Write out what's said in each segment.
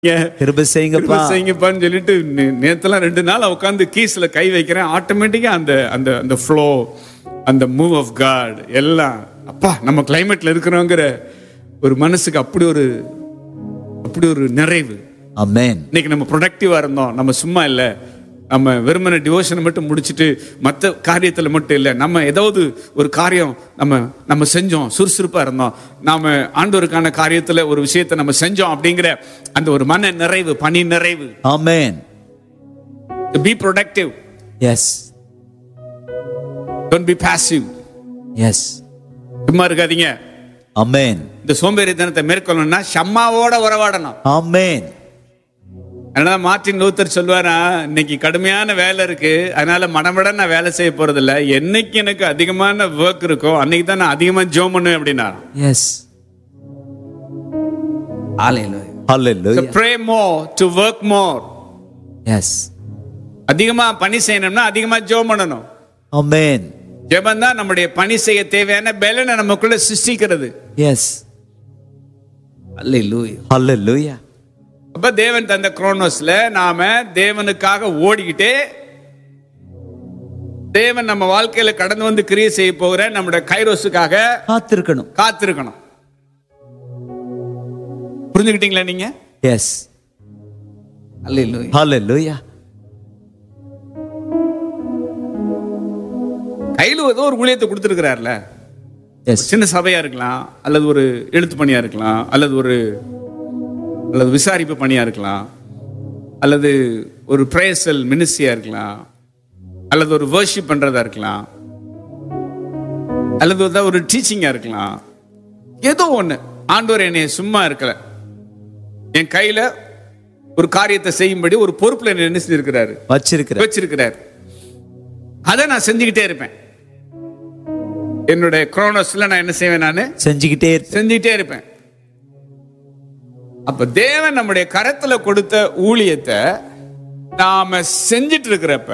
கிருபை செய்யுங்கப்பா கிருபை செய்யுங்கப்பான்னு சொல்லிட்டு நே- நேத்தெல்லாம் ரெண்டு நாள் உட்காந்து கீஸ்ல கை வைக்கிறேன் ஆட்டோமேட்டிக்கா அந்த அந்த அந்த ஃப்ளோ அந்த மூவ் ஆஃப் காட் எல்லாம் அப்பா நம்ம கிளைமேட்ல இருக்கிறோங்கிற ஒரு மனசுக்கு அப்படி ஒரு அப்படி ஒரு நிறைவு அமேன் இன்னைக்கு நம்ம ப்ரொடக்டிவா இருந்தோம் நம்ம சும்மா இல்ல நம்ம வெறுமனை டிவோஷனை மட்டும் முடிச்சிட்டு மற்ற காரியத்துல மட்டும் இல்லை நம்ம ஏதாவது ஒரு காரியம் நம்ம நம்ம செஞ்சோம் சுறுசுறுப்பா இருந்தோம் நாம ஆண்டவருக்கான காரியத்துல ஒரு விஷயத்தை நம்ம செஞ்சோம் அப்படிங்கிற அந்த ஒரு மன நிறைவு பணி நிறைவு amen be productive yes don't be passive yes சும்மா இருக்காதீங்க அமேன் இந்த சோம்பேறித்தனத்தை மேற்கொள்ளணும்னா ஷம்மாவோட உறவாடணும் அமேன் அதனால மார்ட்டின் லூத்தர் சொல்லுவாரா இன்னைக்கு கடுமையான வேலை இருக்கு அதனால மடமட நான் வேலை செய்ய போறதில்ல என்னைக்கு எனக்கு அதிகமான ஒர்க் இருக்கோ அன்னைக்கு தான் நான் அதிகமா ஜோம் பண்ணுவேன் அப்படின்னா yes hallelujah pray more to work more yes அதிகமா பணி செய்யணும்னா அதிகமா ஜோம் பண்ணணும் அமேன் ஜெபம் தான் நம்முடைய பணி செய்ய தேவையான பலனை நமக்குள்ள சிருஷ்டிக்கிறது எஸ் ஹalleluya அப்ப தேவன் தந்த குரோனோஸ்ல நாம தேவனுக்காக ஓடிக்கிட்டே தேவன் நம்ம வாழ்க்கையில கடந்து வந்து கிரியை செய்ய போகிற நம்முடைய கைரோஸுக்காக காத்திருக்கணும் காத்திருக்கணும் புரிஞ்சுக்கிட்டீங்களா நீங்க எஸ் ஹalleluya கையில ஏதோ ஒரு ஊழியத்தை கொடுத்துருக்கிறார்ல எஸ் சின்ன சபையா இருக்கலாம் அல்லது ஒரு எழுத்து பணியா இருக்கலாம் அல்லது ஒரு அல்லது விசாரிப்பு பணியா இருக்கலாம் அல்லது ஒரு பிரேசல் மினிஸ்ட்ரியா இருக்கலாம் அல்லது ஒரு வர்ஷிப் பண்றதா இருக்கலாம் அல்லது ஏதாவது ஒரு டீச்சிங்கா இருக்கலாம் ஏதோ ஒண்ணு ஆண்டவர் என்னைய சும்மா இருக்கல என் கையில ஒரு காரியத்தை செய்யும்படி ஒரு பொறுப்புல என்னை என்ன செஞ்சிருக்கிறாரு வச்சிருக்கிற வச்சிருக்கிறார் அதை நான் செஞ்சுக்கிட்டே இருப்பேன் என்னுடைய குரோனோஸ்ல நான் என்ன செய்வேன் நான் செஞ்சுக்கிட்டே இருப்பேன் செஞ்சுக்கிட்டே இருப்பேன் அப்ப தேவன் நம்முடைய கரத்துல கொடுத்த ஊழியத்தை நாம செஞ்சிட்டு இருக்கிறப்ப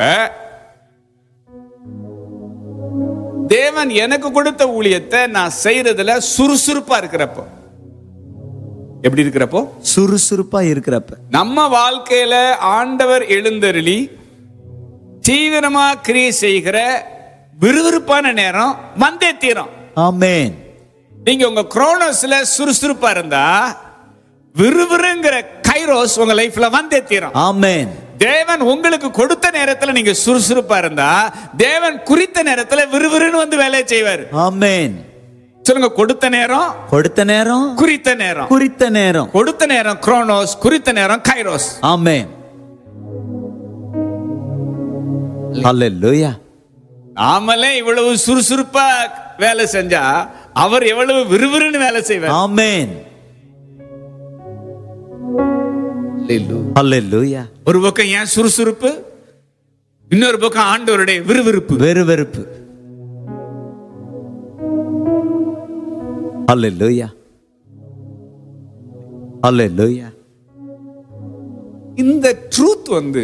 தேவன் எனக்கு கொடுத்த ஊழியத்தை நான் செய்யறதுல சுறுசுறுப்பா இருக்கிறப்போ எப்படி இருக்கிறப்போ சுறுசுறுப்பா இருக்கிறப்ப நம்ம வாழ்க்கையில ஆண்டவர் எழுந்தருளி தீவிரமா கிரியை செய்கிற விறுவிறுப்பான நேரம் வந்தே தீரும் ஆமென் நீங்க உங்க குரோனோஸ்ல சுறுசுறுப்பா இருந்தா விறுவிறுங்கிற கைரோஸ் உங்க லைஃப்ல வந்தே தீரும் ஆமென் தேவன் உங்களுக்கு கொடுத்த நேரத்துல நீங்க சுறுசுறுப்பா இருந்தா தேவன் குறித்த நேரத்துல விறுவிறுன்னு வந்து வேலையை செய்வார் ஆமென் சொல்லுங்க கொடுத்த நேரம் கொடுத்த நேரம் குறித்த நேரம் குறித்த நேரம் கொடுத்த நேரம் குரோனோஸ் குறித்த நேரம் கைரோஸ் ஆமென் ஹalleluya நாமளே இவ்வளவு சுறுசுறுப்பா வேலை செஞ்சா அவர் எவ்வளவு விறுவிறுன்னு வேலை செய்வார் ஆமென் ஹalleluya ஒரு பக்கம் ஏன் சுறுசுறுப்பு இன்னொரு பக்கம் ஆண்டவருடைய விறுவிறுப்பு வெறுவெறுப்பு ஹalleluya ஹalleluya இந்த ட்ரூத் வந்து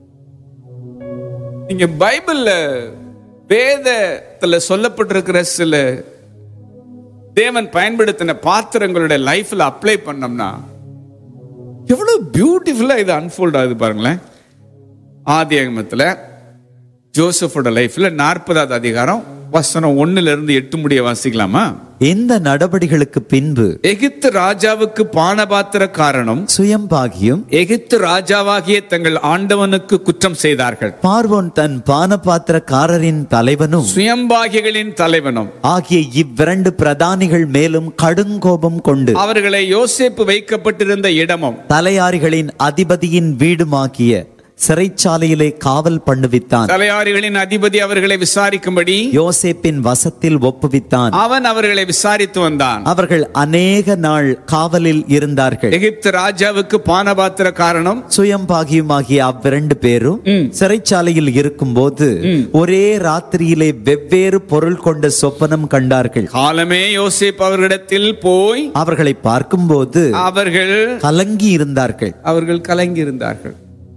நீங்க பைபிள்ல வேதத்துல சொல்லப்பட்டிருக்கிற சில தேவன் பயன்படுத்தின பாத்திரங்களுடைய லைஃப்ல அப்ளை பண்ணோம்னா எவ்வளவு பியூட்டிஃபுல்லா இது அன்ஃபோல்ட் ஆகுது பாருங்களேன் ஆதி அகமத்துல ஜோசஃபோட லைஃப்ல நாற்பதாவது அதிகாரம் வசனம் ஒண்ணுல இருந்து எட்டு முடிய வாசிக்கலாமா இந்த நடபடிகளுக்கு பின்பு எகிப்து ராஜாவுக்கு பானபாத்திர காரணம் சுயம்பாகியும் எகிப்து ராஜாவாகிய தங்கள் ஆண்டவனுக்கு குற்றம் செய்தார்கள் பார்வோன் தன் பானபாத்திரக்காரரின் தலைவனும் சுயம்பாகிகளின் தலைவனும் ஆகிய இவ்விரண்டு பிரதானிகள் மேலும் கடுங்கோபம் கொண்டு அவர்களை யோசேப்பு வைக்கப்பட்டிருந்த இடமும் தலையாரிகளின் அதிபதியின் வீடுமாகிய சிறைச்சாலையிலே காவல் பண்ணுவித்தான் தலையாரிகளின் அதிபதி அவர்களை விசாரிக்கும்படி யோசேப்பின் வசத்தில் ஒப்புவித்தான் அவன் அவர்களை விசாரித்து வந்தான் அவர்கள் அநேக நாள் காவலில் இருந்தார்கள் எகிப்து ராஜாவுக்கு பானபாத்திர காரணம் சுயம்பாகியுமாகிய அவ்விரண்டு பேரும் சிறைச்சாலையில் இருக்கும்போது ஒரே ராத்திரியிலே வெவ்வேறு பொருள் கொண்ட சொப்பனம் கண்டார்கள் காலமே யோசேப் அவர்களிடத்தில் போய் அவர்களை பார்க்கும்போது அவர்கள் கலங்கி இருந்தார்கள் அவர்கள் கலங்கி இருந்தார்கள்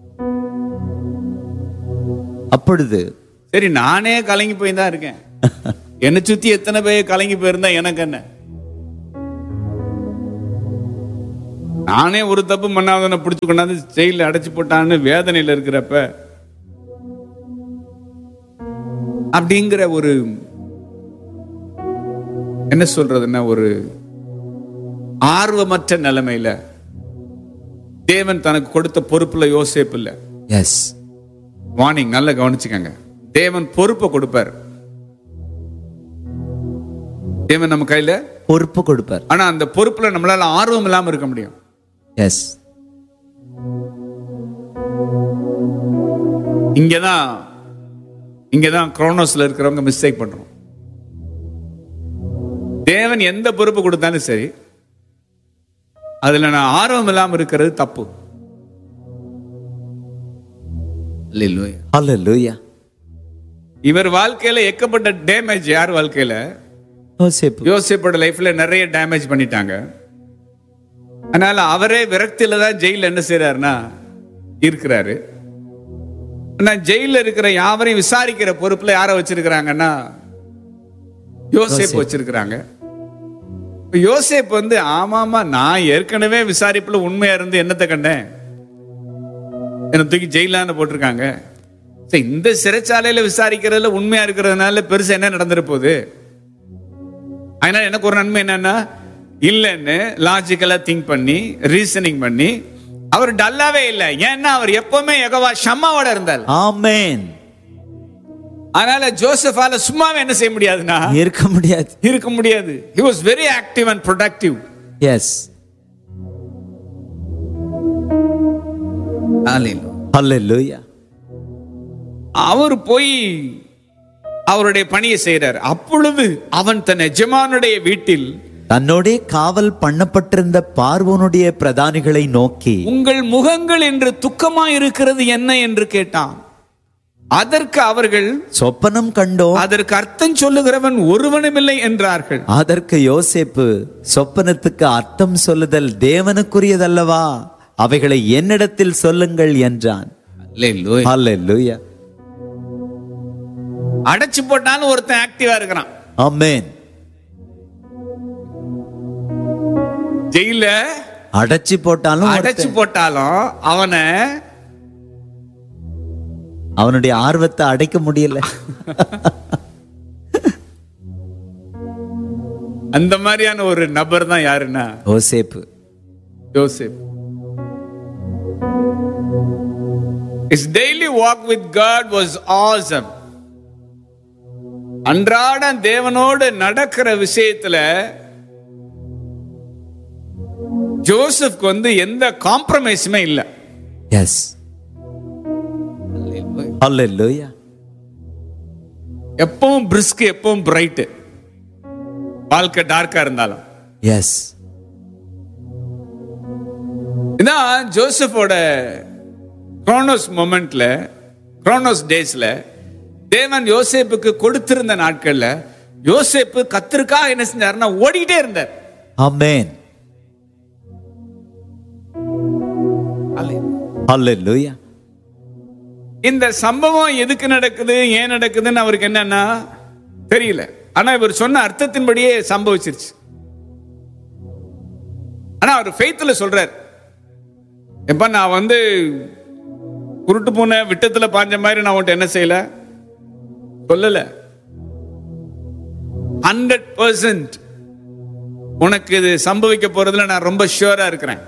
அப்பொழுது சரி நானே கலங்கி போய் தான் இருக்கேன் என்னை சுத்தி எத்தனை பேர் கலங்கி போயிருந்தா எனக்கு என்ன நானே ஒரு தப்பு பண்ணாதவனை பிடிச்சு கொண்டாந்து ஜெயில அடைச்சு போட்டான்னு வேதனையில இருக்கிறப்ப அப்படிங்கிற ஒரு என்ன சொல்றதுன்னா ஒரு ஆர்வமற்ற நிலைமையில தேவன் தனக்கு கொடுத்த பொறுப்புல யோசேப்பு இல்ல எஸ் வார்னிங் நல்லா கவனிச்சுக்கங்க தேவன் பொறுப்பை கொடுப்பார் தேவன் நம்ம கையில பொறுப்பு கொடுப்பார் ஆனா அந்த பொறுப்புல நம்மளால ஆர்வம் இல்லாம இருக்க முடியும் எஸ் இங்கதான் இங்கதான் குரோனோஸ்ல இருக்கிறவங்க மிஸ்டேக் பண்றோம் தேவன் எந்த பொறுப்பு கொடுத்தாலும் சரி அதுல நான் ஆர்வம் இல்லாம இருக்கிறது தப்பு அல்லேலூயா. ஹalleluya இவர் வாழ்க்கையில எக்கப்பட்ட டேமேஜ் யார் வாழ்க்கையில யோசேப்பு யோசிப்போட லைஃப்ல நிறைய டேமேஜ் பண்ணிட்டாங்க அதனால அவரே விரக்தியில தான் ஜெயில என்ன செய்யறாருன்னா இருக்கிறாரு ஆனா ஜெயில இருக்கிற யாவரையும் விசாரிக்கிற பொறுப்புல யாரை வச்சிருக்கிறாங்கன்னா யோசேப் வச்சிருக்கிறாங்க இப்ப யோசேப் வந்து ஆமாமா நான் ஏற்கனவே விசாரிப்புல உண்மையா இருந்து என்னத்தை கண்டேன் என்ன தூக்கி ஜெயிலான்னு போட்டிருக்காங்க சரி, இந்த சிறைச்சாலையில விசாரிக்கிறதுல உண்மையா இருக்கிறதுனால பெருசா என்ன நடந்துற போகுது அதனால எனக்கு ஒரு நன்மை என்னன்னா இல்லைன்னு லாஜிக்கலா திங்க் பண்ணி ரீசனிங் பண்ணி அவர் டல்லாவே இல்லை ஏன்னா அவர் எப்பவுமே எகவா ஷம்மாவோட இருந்தார் ஆமென் அதனால ஜோசஃபால சும்மாவே என்ன செய்ய முடியாதுன்னா இருக்க முடியாது இருக்க முடியாது he was very active and productive yes hallelujah அவர் போய் அவருடைய பணியை செய்றார் அப்பொழுது அவன் தன் எஜமானுடைய வீட்டில் தன்னோடே காவல் பண்ணப்பட்டிருந்த பார்வோனுடைய பிரதானிகளை நோக்கி உங்கள் முகங்கள் என்று துக்கமாய் இருக்கிறது என்ன என்று கேட்டான் அதற்கு அவர்கள் சொப்பனம் கண்டோம் அதற்கு அர்த்தம் சொல்லுகிறவன் ஒருவனுமில்லை என்றார்கள் அதற்கு யோசேப்பு சொப்பனத்துக்கு அர்த்தம் சொல்லுதல் தேவனுக்குரியதல்லவா அவைகளை என்னிடத்தில் சொல்லுங்கள் என்றான் ஹalleluya அடைச்சு போட்டாலும் ஒருத்தன் ஆக்டிவா இருக்கிறான் ஆமென் ஜெயில அடைச்சி போட்டாலும் அடைச்சு ஒருத்தன் போட்டாலும் அவனை அவனுடைய ஆர்வத்தை அடைக்க முடியல அந்த மாதிரியான ஒரு நபர் தான் யாருன்னா யோசேப்பு யோசேப் His daily walk with God was awesome. அன்றாட தேவனோடு நடக்கிற விஷயத்துல ஜோசப்க்கு வந்து எந்த காம்ப்ரமைஸுமே இல்ல எஸ் ஹalleluya எப்பவும் பிரிஸ்க் எப்பவும் பிரைட் வாழ்க்கை டார்க்கா இருந்தாலும் எஸ் இதான் ஜோசப்போட குரோனோஸ் மொமெண்ட்ல குரோனோஸ் டேஸ்ல தேவன் யோசேப்புக்கு கொடுத்திருந்த நாட்கள்ல யோசேப்பு கத்திற்காக என்ன செஞ்சாருன்னா ஓடிக்கிட்டே இருந்தார் ஆமென் ஹalleluya இந்த சம்பவம் எதுக்கு நடக்குது ஏன் நடக்குதுன்னு அவருக்கு என்னன்னா தெரியல ஆனா இவர் சொன்ன அர்த்தத்தின்படியே சம்பவிச்சிருச்சு ஆனா அவர் ஃபெய்த்ல சொல்றார் எப்ப நான் வந்து குருட்டு பூனை விட்டத்துல பாஞ்ச மாதிரி நான் உன்ட்ட என்ன செய்யல சொல்லல ஹண்ட்ரட் பர்சன்ட் உனக்கு இது சம்பவிக்க போறதுல நான் ரொம்ப ஷுவரா இருக்கிறேன்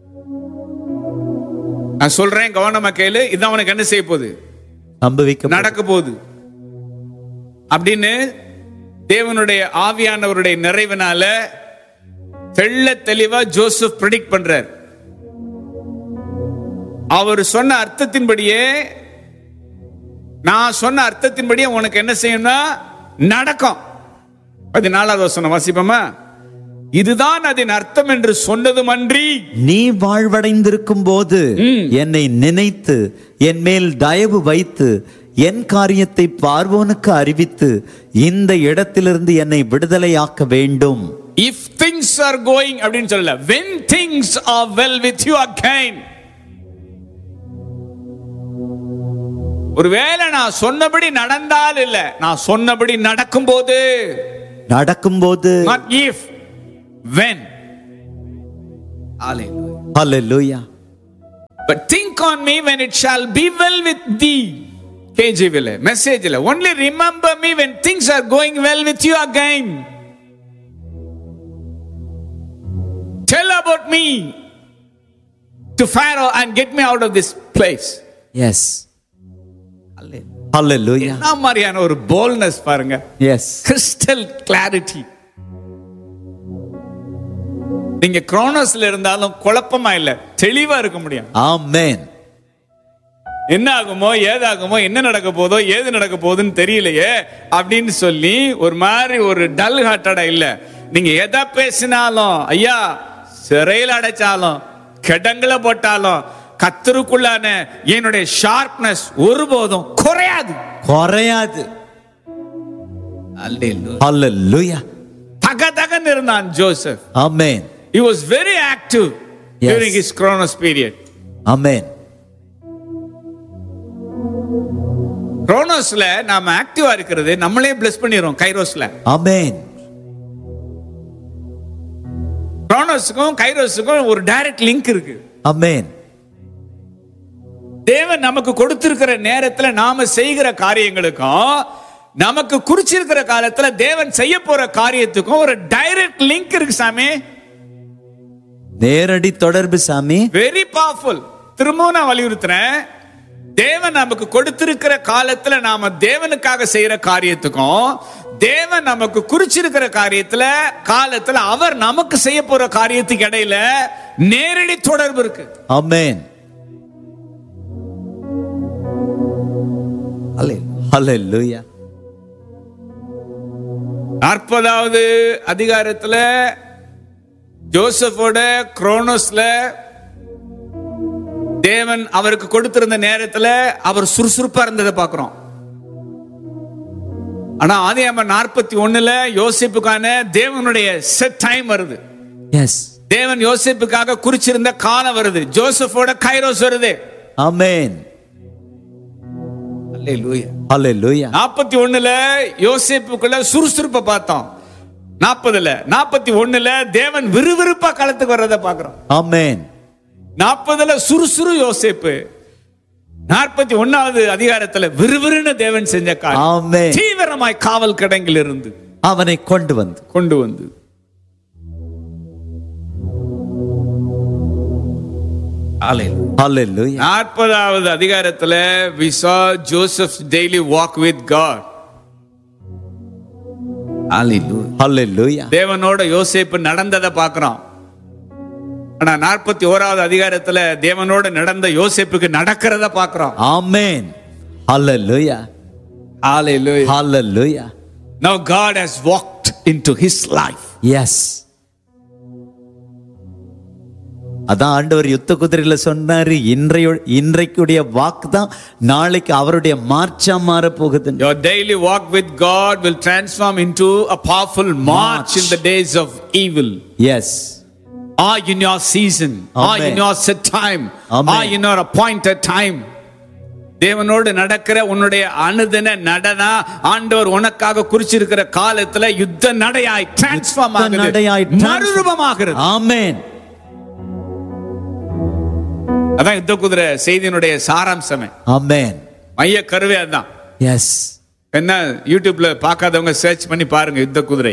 நான் சொல்றேன் கவனமா கேளு இதான் உனக்கு என்ன செய்ய போகுது சம்பவிக்க நடக்க போகுது அப்படின்னு தேவனுடைய ஆவியானவருடைய நிறைவினால தெள்ள தெளிவா ஜோசப் ப்ரெடிக்ட் பண்றார் அவர் சொன்ன அர்த்தத்தின்படியே நான் சொன்ன அர்த்தத்தின்படியே உனக்கு என்ன செய்யணும்னா நடக்கும் பதினாலாவது வசனம் வாசிப்போமா இதுதான் அதன் அர்த்தம் என்று சொன்னதும் அன்றி நீ வாழ்வடைந்திருக்கும் போது என்னை நினைத்து என் மேல் தயவு வைத்து என் காரியத்தை பார்வோனுக்கு அறிவித்து இந்த இடத்திலிருந்து என்னை விடுதலையாக்க வேண்டும் இஃப் திங்ஸ் ஆர் கோயிங் அப்படின்னு சொல்லல when things are well with you again ஒருவேளை நான் சொன்னபடி நடந்தால் இல்ல நான் சொன்னபடி நடக்கும்போது நடக்கும்போது not if when Hallelujah. Hallelujah. But think on me when it shall be well with thee. KJV message Only remember me when things are going well with you again. Tell about me to Pharaoh and get me out of this place. Yes. Hallelujah. என்ன மாதிரியான ஒரு போல்னஸ் பாருங்க Yes. Crystal clarity நீங்க குரோனோஸ்ல இருந்தாலும் குழப்பமா இல்ல தெளிவா இருக்க முடியும் Amen. என்ன ஆகுமோ ஏதாகுமோ என்ன நடக்க போதோ ஏது நடக்க போகுதுன்னு தெரியலையே அப்படின்னு சொல்லி ஒரு மாதிரி ஒரு டல் ஹார்ட்டடா இல்ல நீங்க எதை பேசினாலும் ஐயா சிறையில் அடைச்சாலும் கிடங்குல போட்டாலும் கத்தருக்குள்ளான என்னுடைய ஷார்ப்னஸ் ஒருபோதும் குறையாது குறையாது Hallelujah. தக தகன்னு இருந்தான் Joseph Amen. he was very active Yes. during his chronos period Amen. குரோனோஸ்ல நாம ஆக்டிவா இருக்கிறது நம்மளே பிளஸ் பண்ணிடுறோம் கைரோஸ்ல Amen. குரோனோஸுக்கும் கைரோஸுக்கும் ஒரு டைரக்ட் லிங்க் இருக்கு Amen. தேவன் நமக்கு கொடுத்திருக்கிற நேரத்துல நாம செய்கிற காரியங்களுக்கும் நமக்கு குறிச்சிருக்கிற காலத்துல தேவன் செய்ய போற காரியத்துக்கும் ஒரு டைரக்ட் லிங்க் இருக்கு சாமி நேரடி தொடர்பு சாமி வெரி பவர்ஃபுல் திரும்பவும் நான் வலியுறுத்துறேன் தேவன் நமக்கு கொடுத்திருக்கிற காலத்துல நாம தேவனுக்காக செய்யற காரியத்துக்கும் தேவன் நமக்கு குறிச்சிருக்கிற காரியத்துல காலத்துல அவர் நமக்கு செய்ய போற காரியத்துக்கு இடையில நேரடி தொடர்பு இருக்கு Amen. Hallelujah. நாற்பதாவது அதிகாரத்துல ஜோசப்போட குரோனோஸ்ல தேவன் அவருக்கு கொடுத்திருந்த நேரத்துல அவர் சுறுசுறுப்பா இருந்ததை பார்க்கிறோம் ஆனா ஆதியாம நாற்பத்தி ஒண்ணுல யோசிப்புக்கான தேவனுடைய செட் டைம் வருது Yes. தேவன் யோசிப்புக்காக குறிச்சிருந்த காலம் வருது ஜோசப்போட கைரோஸ் வருது Amen. Hallelujah. நாற்பத்தி ஒண்ணுல யோசிப்புக்குள்ள சுறுசுறுப்பை பார்த்தோம் நாற்பதுல நாற்பத்தி ஒண்ணுல தேவன் விறுவிறுப்பா களத்துக்கு வர்றதை பார்க்கிறோம் Amen. நாற்பதுல சுறுசுறு யோசிப்பு நாற்பத்தி ஒன்னாவது அதிகாரத்துல விறுவிறுன்னு தேவன் செஞ்ச காரியம் Amen. தீவிரமாய் காவல் கிடங்கில் இருந்து அவனை கொண்டு வந்து கொண்டு வந்து Hallelujah. நாற்பதாவது அதிகாரத்துல we saw Joseph's daily walk with God Hallelujah. தேவனோட யோசேப்பு நடந்ததை பார்க்கிறோம் ஆனா நாற்பத்தி ஓராவது அதிகாரத்துல தேவனோட நடந்த யோசேப்புக்கு நடக்கிறத பார்க்கிறோம் Amen. Hallelujah. Hallelujah. Hallelujah. Now God has walked into his life. Yes. அதான் ஆண்டவர் யுத்த குதிரையில சொன்னாரு இன்றைய இன்றைக்குடைய வாக்கு தான் நாளைக்கு அவருடைய மார்ச்சா மாற போகுது Your daily walk with God will transform into a powerful march in the days of evil. Yes Are in your season, are Amen. in your set time, Amen. are in your appointed time. தேவனோடு நடக்கிற உன்னுடைய அனுதின நடனா ஆண்டவர் உனக்காக குறிச்சிருக்கிற காலத்துல யுத்த நடையாய் transform யுத்த நடையாய் ஆகுது transform- மறுரூபமாகிறது ஆமென் அதான் யுத்த குதிரை செய்தியினுடைய சாராம்சமே ஆமென் மைய கருவே அதான் எஸ் என்ன யூடியூப்ல பார்க்காதவங்க சர்ச் பண்ணி பாருங்க யுத்த குதிரை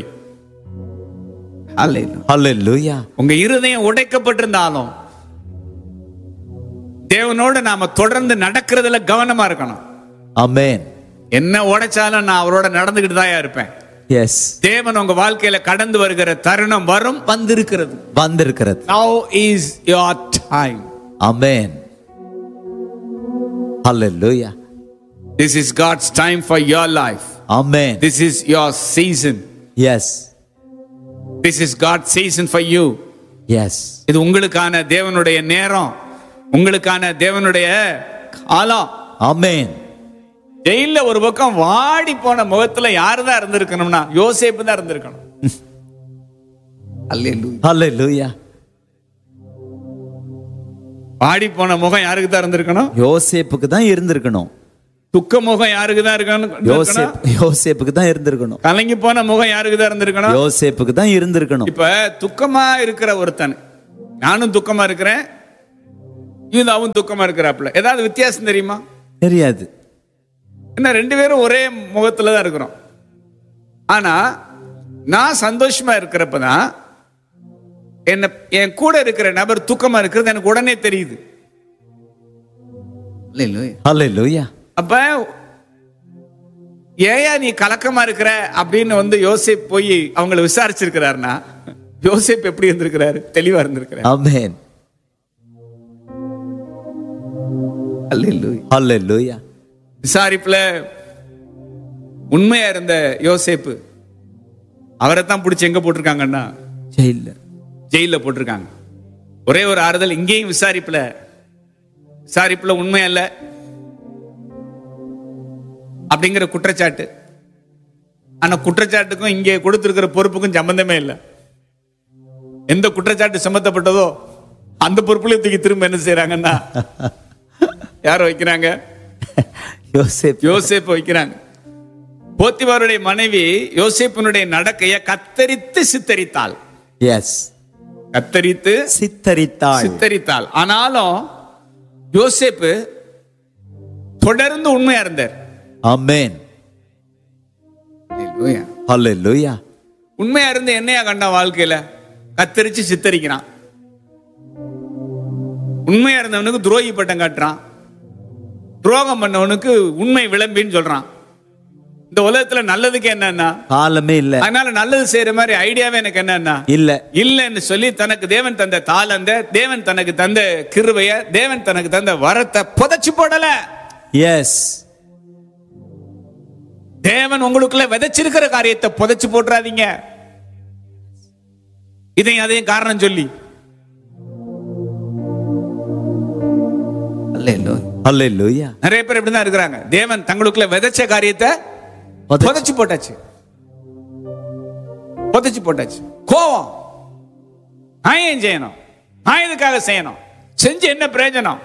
ஹalleluya உங்க இருதயம் உடைக்கப்பட்டிருந்தாலும் தேவனோட நாம தொடர்ந்து நடக்கிறதுல கவனமா இருக்கணும் ஆமென் என்ன உடைச்சாலும் நான் அவரோட நடந்துகிட்டு தான் இருப்பேன் எஸ் தேவன் உங்க வாழ்க்கையில கடந்து வருகிற தருணம் வரும் வந்திருக்கிறது வந்திருக்கிறது now is your time amen hallelujah this is god's time for your life amen this is your season yes this is god's season for you yes இது உங்களுக்கான தேவனுடைய நேரம் உங்களுக்கான தேவனுடைய காலம் ஆமென் ஜெயில ஒரு பக்கம் வாடி போன முகத்துல யாரு தான் இருந்திருக்கணும்னா யோசேப்பு தான் இருந்திருக்கணும் ஹalleluya வாடி போன முகம் யாருக்கு தான் இருந்திருக்கணும் யோசேப்புக்கு தான் இருந்திருக்கணும் துக்க முகம் யாருக்கு தான் இருக்கணும் யோசேப் யோசேப்புக்கு தான் இருந்திருக்கணும் கலங்கி போன முகம் யாருக்கு தான் இருந்திருக்கணும் யோசேப்புக்கு தான் இருந்திருக்கணும் இப்ப துக்கமா இருக்கிற ஒருத்தன் நானும் துக்கமா இருக்கிறேன் யூதாவும் துக்கமா இருக்கிறாப்புல ஏதாவது வித்தியாசம் தெரியுமா தெரியாது என்ன ரெண்டு பேரும் ஒரே முகத்துல தான் இருக்கிறோம் ஆனா நான் சந்தோஷமா இருக்கிறப்ப தான் என்ன என் கூட இருக்கிற நபர் தூக்கமா இருக்கிறது எனக்கு உடனே தெரியுது இல்லையா ஹalleluya அப்ப ஏயா நீ கலக்கமா இருக்கிற அப்படின்னு வந்து யோசேப் போய் அவங்கள விசாரிச்சிருக்கிறாருன்னா யோசேப் எப்படி இருந்திருக்கிறாரு தெளிவா இருந்திருக்கிறாரு ஆமென் அல்லேலூயா. ஹalleluya விசாரிப்புல உண்மையா இருந்த யோசேப்பு அவரை தான் பிடிச்சி எங்க போட்டிருக்காங்கன்னா ஜெயில்ல ஜெயில போட்டிருக்காங்க ஒரே ஒரு ஆறுதல் இங்கேயும் விசாரிப்புல விசாரிப்புல உண்மையா இல்ல அப்படிங்கிற குற்றச்சாட்டு ஆனா குற்றச்சாட்டுக்கும் இங்கே கொடுத்திருக்கிற பொறுப்புக்கும் சம்பந்தமே இல்லை எந்த குற்றச்சாட்டு சுமத்தப்பட்டதோ அந்த பொறுப்புலையும் தூக்கி திரும்ப என்ன செய்யறாங்கன்னா யார வைக்கிறாங்க யோசேப் யோசேப்பு வைக்கிறாங்க போத்திபாருடைய மனைவி யோசேப்பினுடைய நடக்கைய கத்தரித்து சித்தரித்தாள் எஸ் கத்தரித்து சித்தரித்தாள் சித்தரித்தாள் ஆனாலும் யோசேப்பு தொடர்ந்து உண்மையா இருந்தார் ஆமென் ஹalleluya உண்மையா இருந்து என்னையா கண்டான் வாழ்க்கையில கத்தரிச்சு சித்தரிக்கிறான் உண்மையா இருந்தவனுக்கு துரோகி பட்டம் காட்டுறான் துரோகம் பண்ணவனுக்கு உண்மை விளம்பின்னு சொல்றான் இந்த உலகத்துல நல்லதுக்கு என்னன்னா காலமே இல்ல அதனால நல்லது செய்யற மாதிரி ஐடியாவே எனக்கு என்னன்னா இல்ல இல்லைன்னு சொல்லி தனக்கு தேவன் தந்த தாளந்த தேவன் தனக்கு தந்த கிருபைய தேவன் தனக்கு தந்த வரத்தை புதைச்சு போடல எஸ் தேவன் உங்களுக்குள்ள விதைச்சிருக்கிற காரியத்தை புதைச்சு போட்டுறாதீங்க இதையும் அதையும் காரணம் சொல்லி ஹalleluya நிறைய பேர் இப்படிதான் இருக்கிறாங்க தேவன் தங்களுக்குள்ள விதைச்ச காரியத்தை புதைச்சு- புதைச்சு போட்டாச்சு புதைச்சு போட்டாச்சு கோவம் நான் ஏன் செய்யணும் நான் இதுக்காக செய்யணும் செஞ்சு என்ன பிரயோஜனம்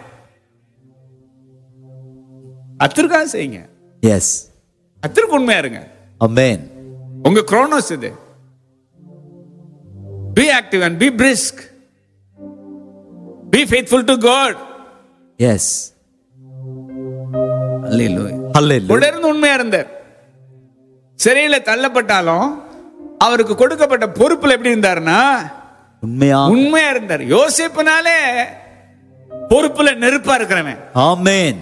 அத்திற்காக செய்யுங்க எஸ் அத்திற்கு உண்மையா இருங்க ஆமென் உங்க குரோனோஸ் இது be active and be brisk be faithful to God yes hallelujah தொடர்ந்து உண்மையா இருந்தார் சிறையில தள்ளப்பட்டாலும் அவருக்கு கொடுக்கப்பட்ட பொறுப்புல எப்படி இருந்தாருன்னா உண்மையா உண்மையா இருந்தார் யோசிப்புனாலே பொறுப்புல நெருப்பா இருக்கிறவன் ஆமென்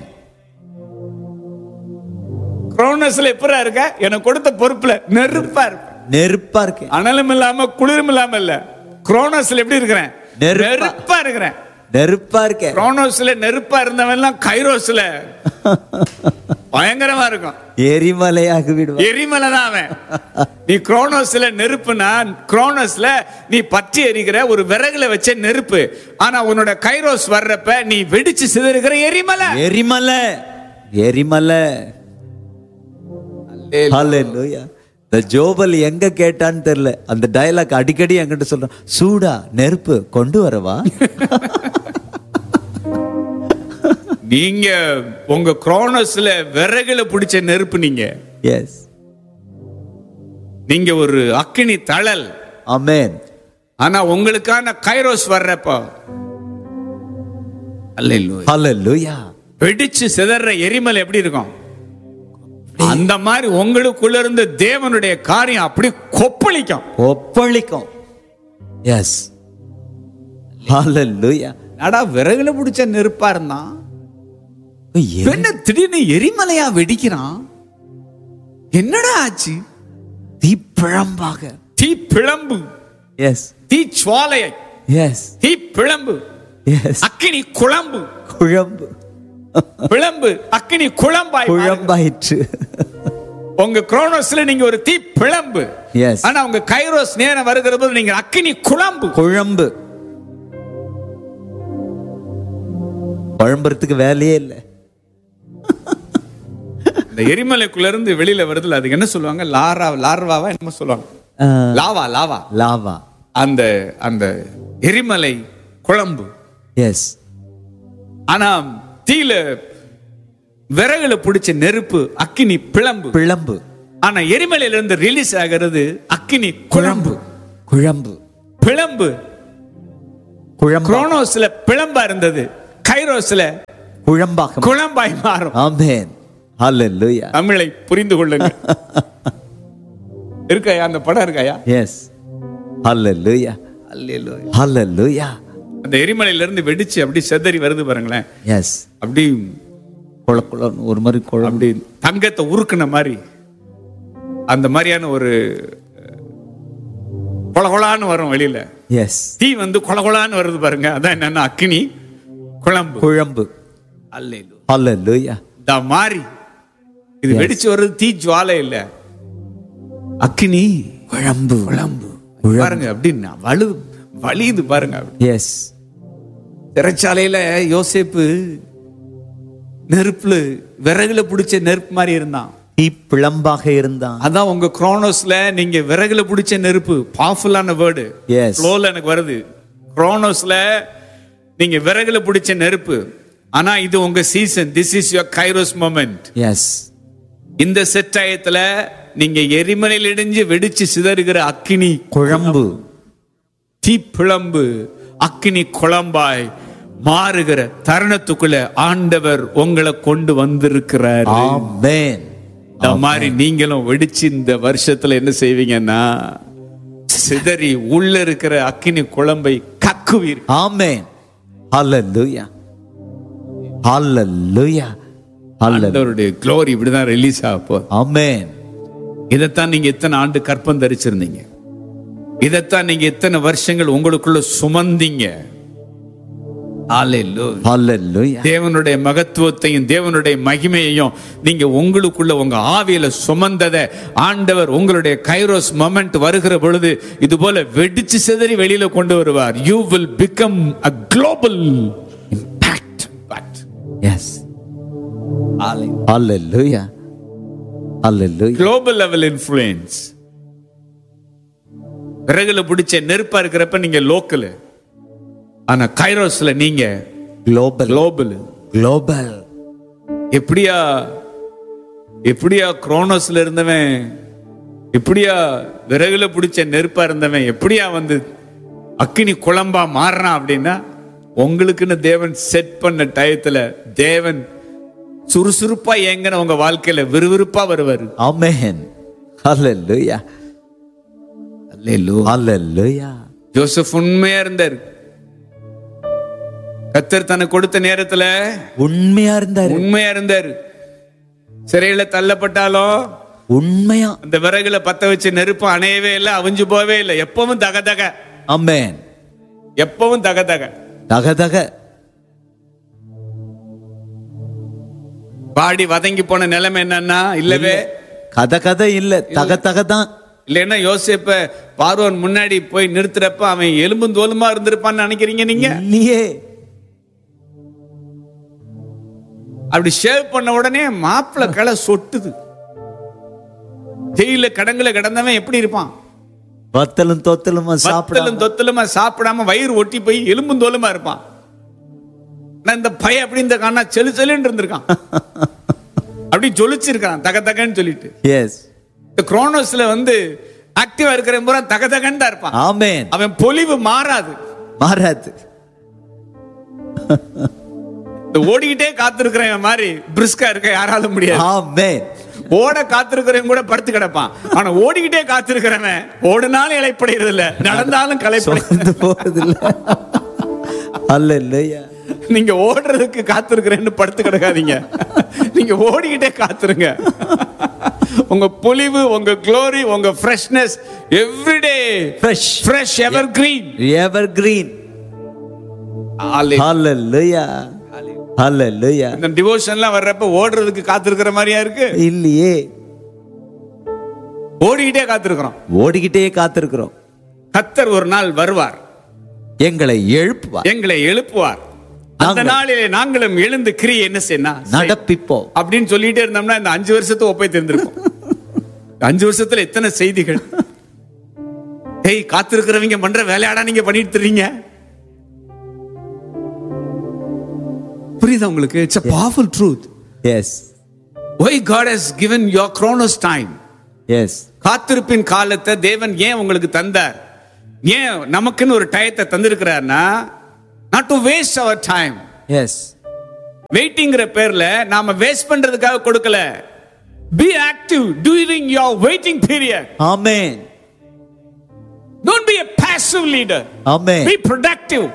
குரோனஸ்ல எப்படா இருக்க எனக்கு கொடுத்த பொறுப்புல நெருப்பா இருப்பேன் நெருப்பா இருக்கேன் அனலும் இல்லாம குளிரும் இல்லாம இல்ல குரோனஸ்ல எப்படி இருக்கிறேன் நெருப்பா. நெருப்பா இருக்கிறேன் நெருப்பா இருக்கேன் குரோனோஸ்ல நெருப்பா இருந்தவன் எல்லாம் கைரோஸ்ல பயங்கரமா இருக்கும் எரிமலையாகி விடுவா எரிமலை தான் அவன் நீ குரோனோஸ்ல நெருப்புனா குரோனோஸ்ல நீ பற்றி எரிகிற ஒரு விறகுல வச்ச நெருப்பு ஆனா உன்னோட கைரோஸ் வர்றப்ப நீ வெடிச்சு சிதறுகிற எரிமலை எரிமலை எரிமலை ஹalleluya இந்த ஜோபல் எங்க கேட்டான்னு தெரியல அந்த டயலாக் அடிக்கடி என்கிட்ட சொல்றான் சூடா நெருப்பு கொண்டு வரவா நீங்க உங்க குரோனோஸ்ல விறகுல பிடிச்ச நெருப்பு நீங்க எஸ் நீங்க ஒரு அக்கினி தழல் ஆமென் ஆனா உங்களுக்கான கைரோஸ் வர்றப்போ அல்ல ஹalleluya வெடிச்சு சிதற எரிமலை எப்படி இருக்கும் அந்த மாதிரி உங்களுக்குள்ள இருந்து தேவனுடைய காரியம் அப்படி கொப்பளிக்கும் ஒப்பளிக்கும் எஸ் ஹalleluya நடா விறகுல பிடிச்ச நெருப்பா இருந்தான் எரி- என்ன திடீர்னு எரிமலையா வெடிக்கிறான் என்னடா ஆச்சு தீப்பிழம்பாக தீ பிளம்பு எஸ் தீ சுவாலையை எஸ் தீ பிளம்பு எஸ் அக்கினி குழம்பு குழம்பு பிளம்பு அக்கினி குழம்பாய் மாறுது. குழம்பாயிற்று உங்க குரோனோஸ்ல நீங்க ஒரு தீ பிளம்பு எஸ் ஆனா உங்க கைரோஸ் நேரம் வருகிற போது நீங்க அக்கினி குழம்பு குழம்பு குழம்புறதுக்கு வேலையே இல்லை இந்த எரிமலைக்குள்ள இருந்து வெளியில வருதுல அதுக்கு என்ன சொல்லுவாங்க லாரா லார்வாவா என்னமோ சொல்லுவாங்க லாவா லாவா லாவா அந்த அந்த எரிமலை குழம்பு எஸ் ஆனா தீல விறகுல பிடிச்ச நெருப்பு அக்கினி பிளம்பு பிழம்பு ஆனா எரிமலையில இருந்து ரிலீஸ் ஆகிறது அக்கினி குழம்பு குழம்பு பிளம்பு குழம்பா குரோனோஸ்ல பிளம்பா இருந்தது கைரோஸ்ல குழம்பாக குழம்பாய் மாறும் ஆமென் ஹalleluya தமிழை புரிந்து கொள்ளுங்க இருக்காயா அந்த படம் இருக்காயா எஸ் ஹalleluya அல்லேலூயா. ஹalleluya அந்த எரிமலையில இருந்து வெடிச்சு அப்படி செதறி வருது பாருங்களேன் எஸ் அப்படி குள குளன்னு ஒரு மாதிரி குழம்பு அப்படி தங்கத்தை உருக்குன மாதிரி அந்த மாதிரியான ஒரு கொலகொலான்னு வரும் வெளியில எஸ் தீ வந்து கொலகொலான்னு வருது பாருங்க அதான் என்னன்னா அக்கினி குழம்பு குழம்பு அல்லேலூயா. ஹalleluya இந்த மாதிரி இது வெடிச்சு வர்றது தீ ஜுவாலை இல்ல அக்கினி குழம்பு குழம்பு பாருங்க அப்படின்னு வலு வலியுது பாருங்க அப்படி. எஸ் சிறைச்சாலையில யோசேப்பு நெருப்புல விறகுல பிடிச்ச நெருப்பு மாதிரி இருந்தான் தீ பிளம்பாக இருந்தான் அதான் உங்க குரோனோஸ்ல நீங்க விறகுல பிடிச்ச நெருப்பு பவர்ஃபுல்லான வேர்டு Yes. ஃப்ளோல எனக்கு வருது குரோனோஸ்ல நீங்க விறகுல பிடிச்ச நெருப்பு ஆனா இது உங்க season this is your kairos moment yes இந்த செட்டாயத்துல நீங்க எரிமலையில் இடிஞ்சு வெடிச்சு சிதறுகிற அக்கினி குழம்பு தீப்பிழம்பு அக்கினி குழம்பாய் மாறுகிற தருணத்துக்குள்ள ஆண்டவர் உங்களை கொண்டு வந்திருக்கிறார் ஆமென் இந்த மாதிரி நீங்களும் வெடிச்சு இந்த வருஷத்துல என்ன செய்வீங்கன்னா சிதறி உள்ள இருக்கிற அக்கினி குழம்பை கக்குவீர் ஆமென் ஹalleluya ஹalleluya ஹalleluya ஆண்டவருடைய க்ளோரி இப்படிதான் ரிலீஸ் ஆக போகுது ஆமென் இதைத்தான் நீங்க எத்தனை ஆண்டு கற்பம் தரிச்சிருந்தீங்க இதைத்தான் நீங்க எத்தனை வருஷங்கள் உங்களுக்குள்ள சுமந்தீங்க Hallelujah. ஹalleluya தேவனுடைய மகத்துவத்தையும் தேவனுடைய மகிமையையும் நீங்க உங்களுக்குள்ள உங்க ஆவியில சுமந்தத ஆண்டவர் உங்களுடைய கைரோஸ் மொமெண்ட் வருகிற பொழுது இது போல வெடிச்சு சிதறி வெளியில கொண்டு வருவார் you will become a global impact but yes hallelujah hallelujah global level influence விறகுல பிடிச்ச நெருப்பா இருக்கிறப்ப நீங்க லோக்கல் ஆனா கைரோஸ்ல நீங்க குளோபல் குளோபல் குளோபல் எப்படியா எப்படியா குரோனோஸ்ல இருந்தவன் எப்படியா விறகுல பிடிச்ச நெருப்பா இருந்தவன் எப்படியா வந்து அக்கினி குழம்பா மாறுறான் அப்படின்னா உங்களுக்குன்னு தேவன் செட் பண்ண டயத்துல தேவன் சுறுசுறுப்பா ஏங்கின உங்க வாழ்க்கையில விறுவிறுப்பா வருவாரு ஆமென் ஹalleluya ஹalleluya ஜோசப் உண்மையா இருந்தார் கத்தர் தனக்கு கொடுத்த நேரத்துல உண்மையா இருந்தாரு உண்மையா இருந்தார் சிறையில தள்ளப்பட்டாலும் உண்மையா அந்த விறகுல பத்த வச்ச நெருப்பு அணையவே இல்லை அவிஞ்சு போவே இல்லை எப்பவும் தக தக ஆமென் எப்பவும் தக தக தக தக பாடி வதங்கி போன நிலைமை என்னன்னா இல்லவே கதை கதை இல்ல தக தக தான் இல்லைன்னா யோசிப்ப பார்வன் முன்னாடி போய் நிறுத்துறப்ப அவன் எலும்பும் தோலுமா இருந்திருப்பான்னு நினைக்கிறீங்க நீங்க இல்லையே அப்படி ஷேவ் பண்ண உடனே மாப்பிள களை சொட்டுது ஜெயில கடங்குல கிடந்தவன் எப்படி இருப்பான் வத்தலும் தொத்தலுமா சாப்பிட பத்தலும் தொத்தலுமா சாப்பிடாம வயிறு ஒட்டி போய் எலும்பும் தோலுமா இருப்பான் ஆனா இந்த பையன் அப்படி இந்த காணா செலு செலுன்னு இருந்திருக்கான் அப்படி ஜொலிச்சிருக்கான் தக தகன்னு சொல்லிட்டு எஸ் இந்த குரோனோஸ்ல வந்து ஆக்டிவா இருக்கிற பூரா தக தகன்னு தான் இருப்பான் ஆமென் அவன் பொலிவு மாறாது மாறாது இந்த ஓடிக்கிட்டே காத்திருக்கிறவன் மாதிரி பிரிஸ்கா இருக்க யாராலும் முடியாது ஆமென் ஓட காத்திருக்கிறவன் கூட படுத்து கிடப்பான் ஆனா ஓடிக்கிட்டே காத்திருக்கிறவன் ஓடினாலும் இழைப்படைகிறது இல்ல நடந்தாலும் களைப்படைகிறது சுமந்து போறது இல்ல ஹalleluya நீங்க ஓடுறதுக்கு காத்திருக்கிறேன்னு படுத்து கிடக்காதீங்க நீங்க ஓடிக்கிட்டே காத்துருங்க உங்க பொலிவு உங்க க்ளோரி உங்க freshness everyday fresh fresh evergreen evergreen hallelujah hallelujah இந்த டிவோஷன்லாம் வர்றப்ப ஓடுறதுக்கு காத்திருக்கிற மாதிரியா இருக்கு இல்லையே ஓடிக்கிட்டே காத்திருக்கிறோம் ஓடிக்கிட்டே காத்திருக்கிறோம் கத்தர் ஒரு நாள் வருவார் எங்களை எழுப்புவார் எங்களை எழுப்புவார் அந்த நாங்கள் நாளிலே நாங்களும் எழுந்து கிரியை என்ன செய்யணும் நடப்பிப்போம் அப்படின்னு சொல்லிட்டே இருந்தோம்னா இந்த அஞ்சு வருஷத்தை ஒப்பை தெரிந்திருக்கும் அஞ்சு வருஷத்துல எத்தனை செய்திகள் ஏய் காத்திருக்கிறவங்க பண்ற வேலையாடா நீங்க பண்ணிட்டு இருக்கீங்க புரியுதா உங்களுக்கு it's a powerful truth yes why god has given your chronos time yes காத்திருப்பின் காலத்தை தேவன் ஏன் உங்களுக்கு தந்தார் ஏன் நமக்குன்னு ஒரு டயத்தை தந்திருக்கிறார்னா not to waste our time yes வெயிட்டிங்கிற பேர்ல நாம வேஸ்ட் பண்றதுக்காக கொடுக்கல be active during your waiting period amen don't be a passive leader amen be productive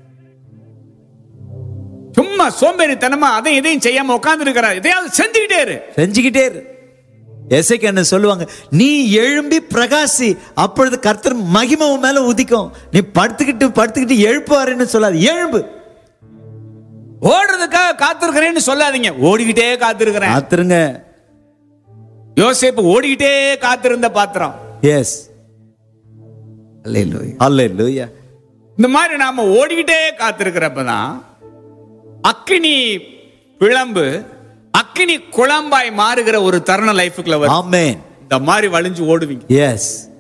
சும்மா சோம்பேறித்தனமா அதையும் இதையும் செய்யாம உட்கார்ந்து இருக்கிறார் எதையாவது செஞ்சுக்கிட்டே இரு செஞ்சுக்கிட்டே இரு எசைக்கு என்ன சொல்லுவாங்க நீ எழும்பி பிரகாசி அப்பொழுது கர்த்தர் மகிமை உன் மேல உதிக்கும் நீ படுத்துக்கிட்டு படுத்துக்கிட்டு எழுப்புவாருன்னு சொல்லாது எழும்பு ஓடுறதுக்காக காத்திருக்கிறேன்னு சொல்லாதீங்க ஓடிக்கிட்டே காத்திருக்கிறேன் காத்துருங்க யோசேப்பு ஓடிக்கிட்டே காத்திருந்த பாத்திரம் எஸ் அல்லேலூயா இந்த மாதிரி நாம ஓடிக்கிட்டே காத்திருக்கிறப்பதான் அக்கினி பிளம்பு அக்கினி குழம்பாய் மாறுகிற ஒரு தருணம் லைஃபுக்குள்ள வரும் ஆமென் இந்த மாதிரி வழிஞ்சு ஓடுவீங்க எஸ்